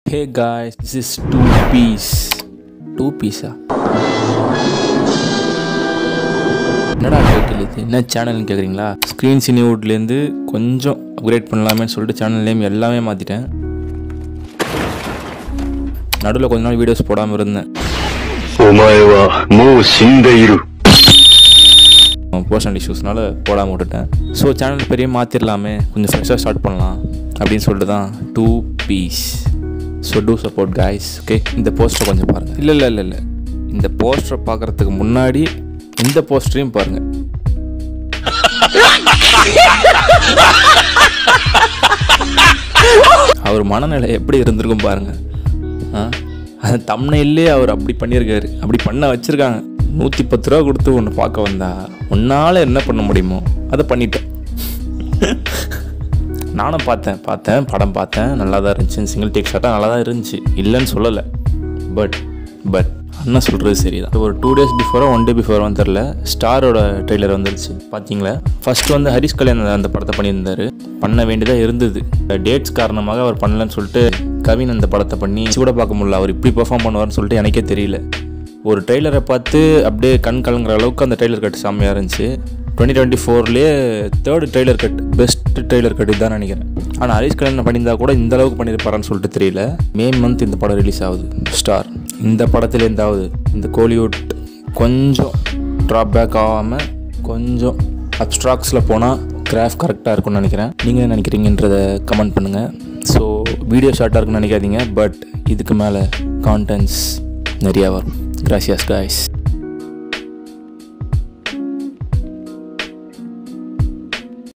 hey guys this is two piece two பீஸா என்னடா title இது என்ன சேனல்னு கேட்குறீங்களா ஸ்க்ரீன் சினிவுட்லேருந்து கொஞ்சம் அப்கிரேட் பண்ணலாமேன்னு சொல்லிட்டு சேனல் நேம் எல்லாமே மாற்றிட்டேன் நடுவில் கொஞ்ச நாள் வீடியோஸ் போடாமல் இருந்தேன் お前はもう死んでいる。 பர்சனல் இஷ்யூஸ்னால போடாமல் விட்டுட்டேன் ஸோ சேனல் பெரிய மாற்றிடலாமே கொஞ்சம் ஃப்ரெஷ்ஷாக ஸ்டார்ட் பண்ணலாம் அப்படின்னு சொல்லிட்டு தான் two piece so do support guys okay இந்த போஸ்டரை கொஞ்சம் பாருங்கள் இல்லை இல்லை இல்லை இல்லை இந்த போஸ்டரை பார்க்குறதுக்கு முன்னாடி இந்த போஸ்டரையும் பாருங்கள் அவர் மனநிலை எப்படி இருந்திருக்கும் பாருங்க ஆ அந்த தம்னையிலே அவர் அப்படி பண்ணியிருக்காரு அப்படி பண்ண வச்சுருக்காங்க நூற்றி பத்து ரூபா கொடுத்து ஒன்று பார்க்க வந்தா உன்னால் என்ன பண்ண முடியுமோ அதை பண்ணிட்டேன் நானும் பார்த்தேன் பார்த்தேன் படம் பார்த்தேன் நல்லா தான் இருந்துச்சு சிங்கிள் டேக் ஷாட்டாக நல்லா தான் இருந்துச்சு இல்லைன்னு சொல்லலை பட் பட் அண்ணன் சொல்கிறது சரிதான் ஒரு டூ டேஸ் பிஃபோரோ ஒன் டே பிஃபோரோ தெரில ஸ்டாரோட ட்ரெய்லர் வந்துருச்சு பார்த்தீங்களா ஃபர்ஸ்ட் வந்து ஹரிஷ் கல்யாண் அந்த படத்தை பண்ணியிருந்தாரு பண்ண வேண்டியதாக இருந்தது டேட்ஸ் காரணமாக அவர் பண்ணலன்னு சொல்லிட்டு கவின் அந்த படத்தை பண்ணி கூட பார்க்க முடியல அவர் இப்படி பெர்ஃபார்ம் பண்ணுவார்னு சொல்லிட்டு எனக்கே தெரியல ஒரு ட்ரெய்லரை பார்த்து அப்படியே கண் கலங்குற அளவுக்கு அந்த ட்ரெய்லர் கட் செம்மையாக இருந்துச்சு டுவெண்ட்டி டுவெண்ட்டி ஃபோர்லேயே third trailer cut best trailer cut தான் நினைக்கிறேன் ஆனால் ஹரிஷ் கல்யாணம் பண்ணியிருந்தா கூட இந்த அளவுக்கு பண்ணியிருப்பாரான்னு சொல்லிட்டு தெரியல மே மந்த் இந்த படம் ரிலீஸ் ஆகுது ஸ்டார் இந்த படத்துலேருந்தாவது இந்த கோலிவுட் கொஞ்சம் ட்ராப் பேக் ஆகாமல் கொஞ்சம் அப்ஸ்ட்ராக்ஸில் போனால் கிராஃப் கரெக்டாக இருக்கும்னு நினைக்கிறேன் நீங்கள் என்ன நினைக்கிறீங்கன்றதை கமெண்ட் பண்ணுங்கள் ஸோ வீடியோ ஷார்ட்டாக இருக்குன்னு நினைக்காதீங்க பட் இதுக்கு மேலே கான்டென்ட்ஸ் நிறையா வரும் கிராசியாஸ் காய்ஸ்